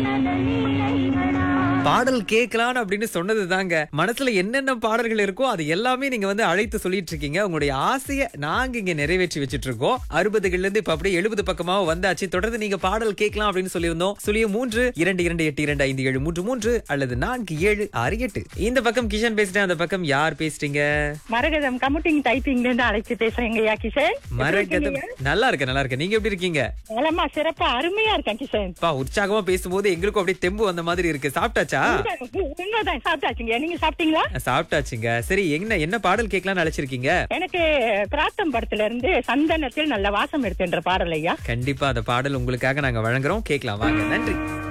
பாடல் கேட்கலாம் அப்படின்னு சொன்னது தாங்க மனசுல என்னென்ன பாடல்கள் இருக்கோ அது எல்லாமே நீங்க வந்து அழைத்து சொல்லிட்டு இருக்கீங்க உங்களுடைய ஆசையை நாங்க இங்க நிறைவேற்றி வச்சிட்டு இருக்கோம் அறுபதுகள்ல இருந்து இப்ப அப்படியே எழுபது பக்கமா வந்தாச்சு தொடர்ந்து நீங்க பாடல் கேட்கலாம் அப்படின்னு சொல்லியிருந்தோம் சுழிய மூன்று இரண்டு இரண்டு எட்டு இரண்டு ஐந்து ஏழு மூன்று மூன்று அல்லது நான்கு ஏழு ஆறு எட்டு இந்த பக்கம் கிஷன் பேசிட்டேன் அந்த பக்கம் யார் பேசுறீங்க மரகதம் கம்யூட்டிங் டைப்பிங்ல இருந்து அழைச்சு பேசுறேங்க ஐயா கிஷன் எப்படி மரகதம் இருக்கீங்க? நல்லா இருக்கேன் நல்லா இருக்கேன் நீங்க எப்படி இருக்கீங்க நலமா சிறப்பா அருமையா இருக்கேன் கிஷன் பா உற்சாகமா பேசும்போது எங்களுக்கும் அப்படியே தெம்பு வந்த மாதிரி இருக்கு சாப்பிட்டாச்சா உண்மைதான் சாப்பிட்டாச்சுங்க நீங்க சாப்பிட்டீங்களா சாப்பிட்டாச்சுங்க சரி என்ன என்ன பாடல் கேட்கலாம்னு அழைச்சிருக்கீங்க எனக்கு பிராத்தம் படத்துல இருந்து சந்தனத்தில் நல்ல வாசம் எடுத்துன்ற பாடல் ஐயா கண்டிப்பா அந்த பாடல் உங்களுக்காக நாங்க வழங்குறோம் கேட்கலாம் வாங்க நன்றி